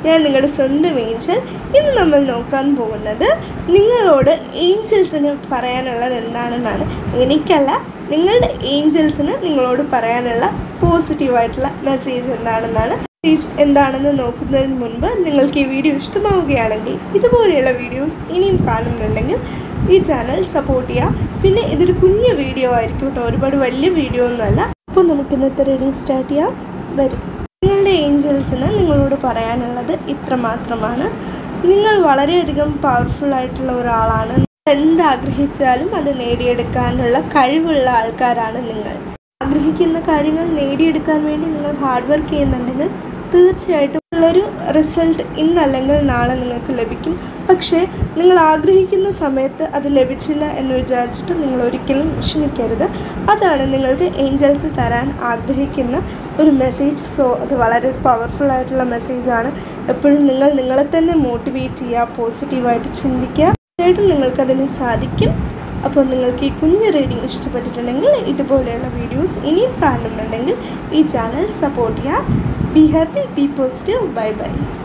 ഞാൻ നിങ്ങളുടെ സ്വന്തം ഏഞ്ചൽ ഇന്ന് നമ്മൾ നോക്കാൻ പോകുന്നത് നിങ്ങളോട് ഏഞ്ചൽസിന് പറയാനുള്ളത് എന്താണെന്നാണ് എനിക്കല്ല നിങ്ങളുടെ ഏഞ്ചൽസിന് നിങ്ങളോട് പറയാനുള്ള പോസിറ്റീവായിട്ടുള്ള മെസ്സേജ് എന്താണെന്നാണ് മെസ്സേജ് എന്താണെന്ന് നോക്കുന്നതിന് മുൻപ് നിങ്ങൾക്ക് ഈ വീഡിയോ ഇഷ്ടമാവുകയാണെങ്കിൽ ഇതുപോലെയുള്ള വീഡിയോസ് ഇനിയും കാണുന്നുണ്ടെങ്കിൽ ഈ ചാനൽ സപ്പോർട്ട് ചെയ്യുക പിന്നെ ഇതൊരു കുഞ്ഞു വീഡിയോ ആയിരിക്കും കേട്ടോ ഒരുപാട് വലിയ വീഡിയോ ഒന്നുമല്ല അപ്പോൾ നമുക്ക് ഇന്നത്തെ റീഡിങ് സ്റ്റാർട്ട് ചെയ്യാം വരും നിങ്ങളുടെ ഏഞ്ചൽസിന് നിങ്ങളോട് പറയാനുള്ളത് ഇത്ര മാത്രമാണ് നിങ്ങൾ വളരെയധികം പവർഫുൾ ആയിട്ടുള്ള ഒരാളാണ് എന്താഗ്രഹിച്ചാലും അത് നേടിയെടുക്കാനുള്ള കഴിവുള്ള ആൾക്കാരാണ് നിങ്ങൾ ആഗ്രഹിക്കുന്ന കാര്യങ്ങൾ നേടിയെടുക്കാൻ വേണ്ടി നിങ്ങൾ ഹാർഡ് വർക്ക് ചെയ്യുന്നുണ്ടെങ്കിൽ തീർച്ചയായിട്ടും ഉള്ളൊരു റിസൾട്ട് ഇന്നല്ലെങ്കിൽ നാളെ നിങ്ങൾക്ക് ലഭിക്കും പക്ഷേ നിങ്ങൾ ആഗ്രഹിക്കുന്ന സമയത്ത് അത് ലഭിച്ചില്ല എന്ന് വിചാരിച്ചിട്ട് നിങ്ങൾ ഒരിക്കലും വിഷമിക്കരുത് അതാണ് നിങ്ങൾക്ക് ഏഞ്ചൽസ് തരാൻ ആഗ്രഹിക്കുന്ന ഒരു മെസ്സേജ് സോ അത് വളരെ പവർഫുൾ ആയിട്ടുള്ള മെസ്സേജാണ് എപ്പോഴും നിങ്ങൾ നിങ്ങളെ തന്നെ മോട്ടിവേറ്റ് ചെയ്യുക പോസിറ്റീവായിട്ട് ചിന്തിക്കുക തീർച്ചയായിട്ടും നിങ്ങൾക്കതിന് സാധിക്കും അപ്പോൾ നിങ്ങൾക്ക് ഈ കുഞ്ഞ് റീഡിങ് ഇഷ്ടപ്പെട്ടിട്ടുണ്ടെങ്കിൽ ഇതുപോലെയുള്ള വീഡിയോസ് ഇനിയും കാണുന്നുണ്ടെങ്കിൽ ഈ ചാനൽ സപ്പോർട്ട് ചെയ്യുക be happy be positive bye by